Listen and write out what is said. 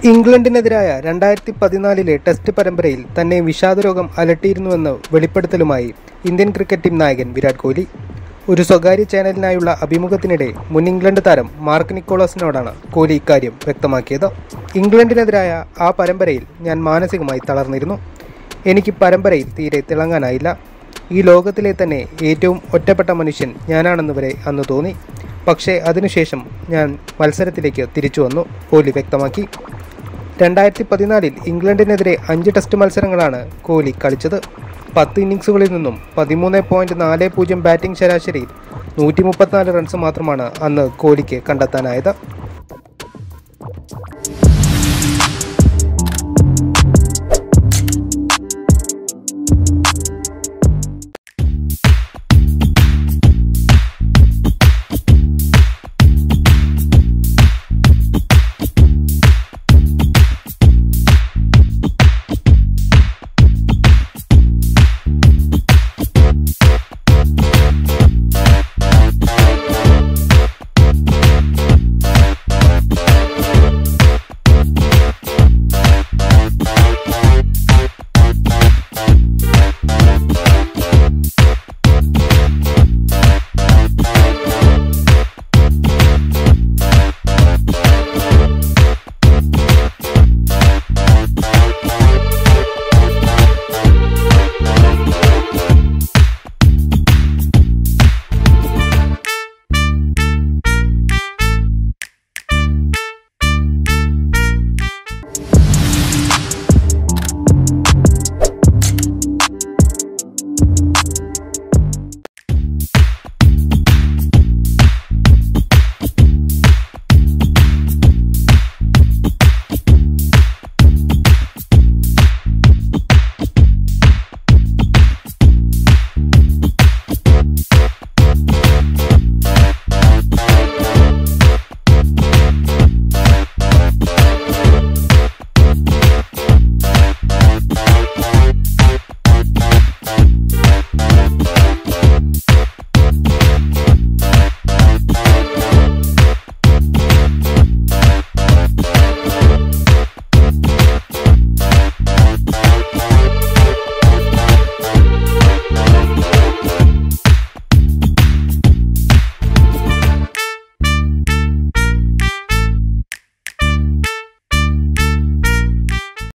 ഇംഗ്ലണ്ടിനെതിരായ രണ്ടായിരത്തി പതിനാലിലെ ടെസ്റ്റ് പരമ്പരയിൽ തന്നെ വിഷാദരോഗം അലട്ടിയിരുന്നുവെന്ന് വെളിപ്പെടുത്തലുമായി ഇന്ത്യൻ ക്രിക്കറ്റ് ടീം നായകൻ വിരാട് കോഹ്ലി ഒരു സ്വകാര്യ ചാനലിനായുള്ള അഭിമുഖത്തിനിടെ മുൻ ഇംഗ്ലണ്ട് താരം മാർക്ക് നിക്കോളസിനോടാണ് കോഹ്ലി ഇക്കാര്യം വ്യക്തമാക്കിയത് ഇംഗ്ലണ്ടിനെതിരായ ആ പരമ്പരയിൽ ഞാൻ മാനസികമായി തളർന്നിരുന്നു എനിക്ക് പരമ്പരയിൽ തീരെ തിളങ്ങാനായില്ല ഈ ലോകത്തിലെ തന്നെ ഏറ്റവും ഒറ്റപ്പെട്ട മനുഷ്യൻ ഞാനാണെന്ന് വരെ അന്ന് തോന്നി പക്ഷേ അതിനുശേഷം ഞാൻ മത്സരത്തിലേക്ക് തിരിച്ചു വന്നു കോഹ്ലി വ്യക്തമാക്കി രണ്ടായിരത്തി പതിനാലിൽ ഇംഗ്ലണ്ടിനെതിരെ അഞ്ച് ടെസ്റ്റ് മത്സരങ്ങളാണ് കോഹ്ലി കളിച്ചത് പത്ത് ഇന്നിങ്സുകളിൽ നിന്നും പതിമൂന്ന് പോയിന്റ് നാല് പൂജ്യം ബാറ്റിംഗ് ശരാശരിയിൽ നൂറ്റി മുപ്പത്തിനാല് റൺസ് മാത്രമാണ് അന്ന് കോഹ്ലിക്ക് കണ്ടെത്താനായത്